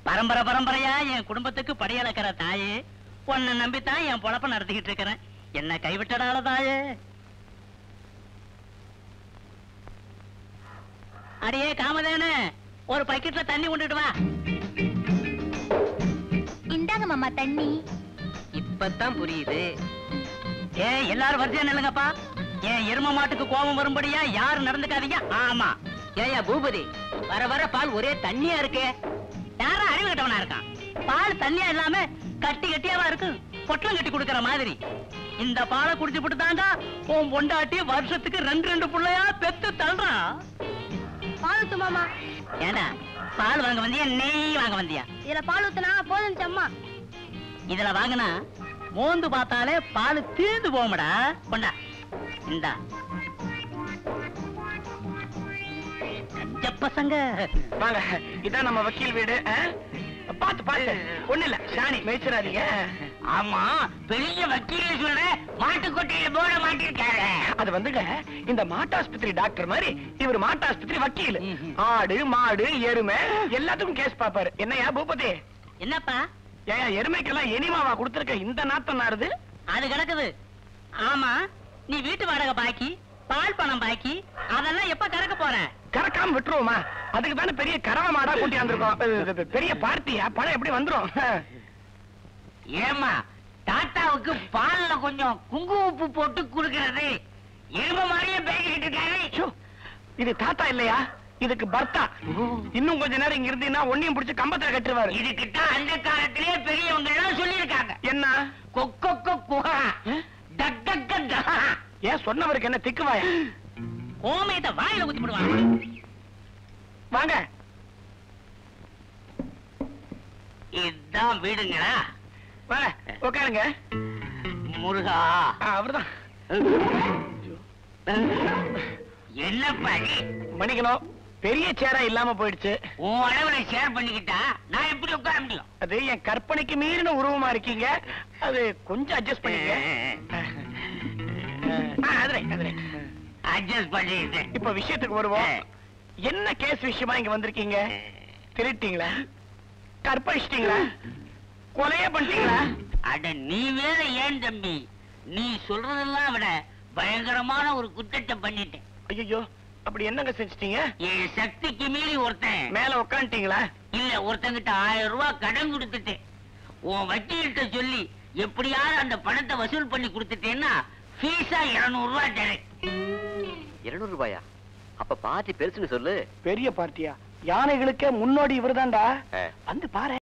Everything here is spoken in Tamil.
பரம்பரை பரம்பரையா என் குடும்பத்துக்கு படியளக்கிற தாயே உன்னை நம்பித்தான் என் பொழப்ப நடத்திக்கிட்டு இருக்கிறேன் என்ன கைவிட்டடால தாயே அடியே காமதேனு ஒரு பக்கெட்ல தண்ணி கொண்டுட்டு வா இந்தாங்க மாமா தண்ணி இப்பதான் புரியுது ஏ எல்லாரும் வரிசையா நில்லுங்கப்பா ஏன் எரும மாட்டுக்கு கோபம் வரும்படியா யாரும் நடந்துக்காதீங்க ஆமா ஏயா பூபதி வர வர பால் ஒரே தண்ணியா இருக்கு யாரும் அறிவு கட்டவனா இருக்கான் பால் தண்ணியா இல்லாம கட்டி கட்டியாவா இருக்கு பொட்டலம் கட்டி கொடுக்கற மாதிரி இந்த பாலை குடிச்சு தாண்டா உன் பொண்டாட்டி வருஷத்துக்கு ரெண்டு ரெண்டு புள்ளையா பெத்து தள்ளுறான் பால் ஊத்து மாமா ஏண்டா பால் வாங்க வந்தியா நெய் வாங்க வந்தியா இதுல பால் ஊத்துனா போதும் அம்மா இதுல வாங்கினா மோந்து பார்த்தாலே பால் தீர்ந்து போகும்டா கொண்டா இந்தா கஞ்ச பசங்க வாங்க இதான் நம்ம வக்கீல் வீடு ஆ? பாத்து பாத்து ஒண்ணு இல்ல சாணி மேய்ச்சிடாதீங்க ஆமா பெரிய வக்கீலே சொல்ற மாட்டுக்கொட்டையில போட மாட்டிருக்காரு அது வந்துங்க இந்த மாட்டாஸ்பத்திரி டாக்டர் மாதிரி இவர் மாட்டாஸ்பத்திரி வக்கீல் ம்ஹும். ஆடு மாடு எருமை எல்லாத்துக்கும் கேஸ் பாப்பாரு என்னையா பூபதி என்னப்பா ஏன் எருமைக்கெல்லாம் எனிமாவா கொடுத்திருக்க இந்த நாத்தம் நாருது அது கிடக்குது ஆமா நீ வீட்டு வாடகை பாக்கி பால் பணம் பாக்கி அதெல்லாம் எப்ப கறக்க போற கறக்காம விட்டுருவோமா அதுக்கு தானே பெரிய கறவை மாடா கூட்டி வந்திருக்கோம் பெரிய பார்ட்டியா பணம் எப்படி வந்துரும் ஏமா தாத்தாவுக்கு பால்ல கொஞ்சம் குங்கும உப்பு போட்டு குடுக்கறது எரும மாதிரியே பேசிக்கிட்டு இருக்காரு ச்சோ, இது தாத்தா இல்லையா இதுக்கு பர்த்தா இன்னும் கொஞ்ச நேரம் இங்க இருந்தீங்கன்னா ஒன்னையும் பிடிச்சு கம்பத்துல கட்டுருவாரு இதுக்கிட்ட அந்த காலத்திலே பெரியவங்க எல்லாம் சொல்லியிருக்காங்க என்ன கொக்கொக்க குஹா டக்கக்க தஹா ஏன் சொன்னவருக்கு என்ன திக்குவாயா கோமயத்தை வாயில ஊத்தி விடுவாங்க வாங்க இதுதான் வீடுங்களா வாங்க உட்காருங்க முருகா ஆ, அவர்தான் என்னப்பா நீ மன்னிக்கணும் பெரிய சேரா இல்லாம போயிடுச்சு உன் அளவுல ஷேர் பண்ணிக்கிட்டா நான் எப்படி உட்கார முடியும் அது என் கற்பனைக்கு மீறின உருவமா இருக்கீங்க அது கொஞ்சம் அட்ஜஸ்ட் பண்ணிக்க ஆ, அது right, அது right. அட்ஜஸ்ட் பண்ணிக்கிட்டு இப்ப விஷயத்துக்கு வருவோம் என்ன கேஸ் விஷயமா இங்க வந்திருக்கீங்க திருட்டீங்களா கற்பழிச்சிட்டீங்களா கொலையே பண்ணிட்டீங்களா அட நீ வேற ஏன் தம்பி நீ சொல்றதெல்லாம் விட பயங்கரமான ஒரு குற்றத்தை பண்ணிட்டேன் ஐயோ அப்படி என்னங்க செஞ்சிட்டீங்க என் சக்திக்கு மீறி ஒருத்தன் மேல உட்காந்துட்டீங்களா இல்ல ஒருத்தங்கிட்ட ஆயிரம் ரூபாய் கடன் கொடுத்துட்டேன் உன் வக்கீல்கிட்ட சொல்லி எப்படியாவது அந்த பணத்தை வசூல் பண்ணி கொடுத்துட்டேன்னா ஃபீஸா இருநூறு ரூபாய் தரேன் இருநூறு ரூபாயா அப்ப பாதி பெருசுன்னு சொல்லு பெரிய பார்ட்டியா யானைகளுக்கே முன்னோடி இவர்தான்டா ஆ. வந்து பாரு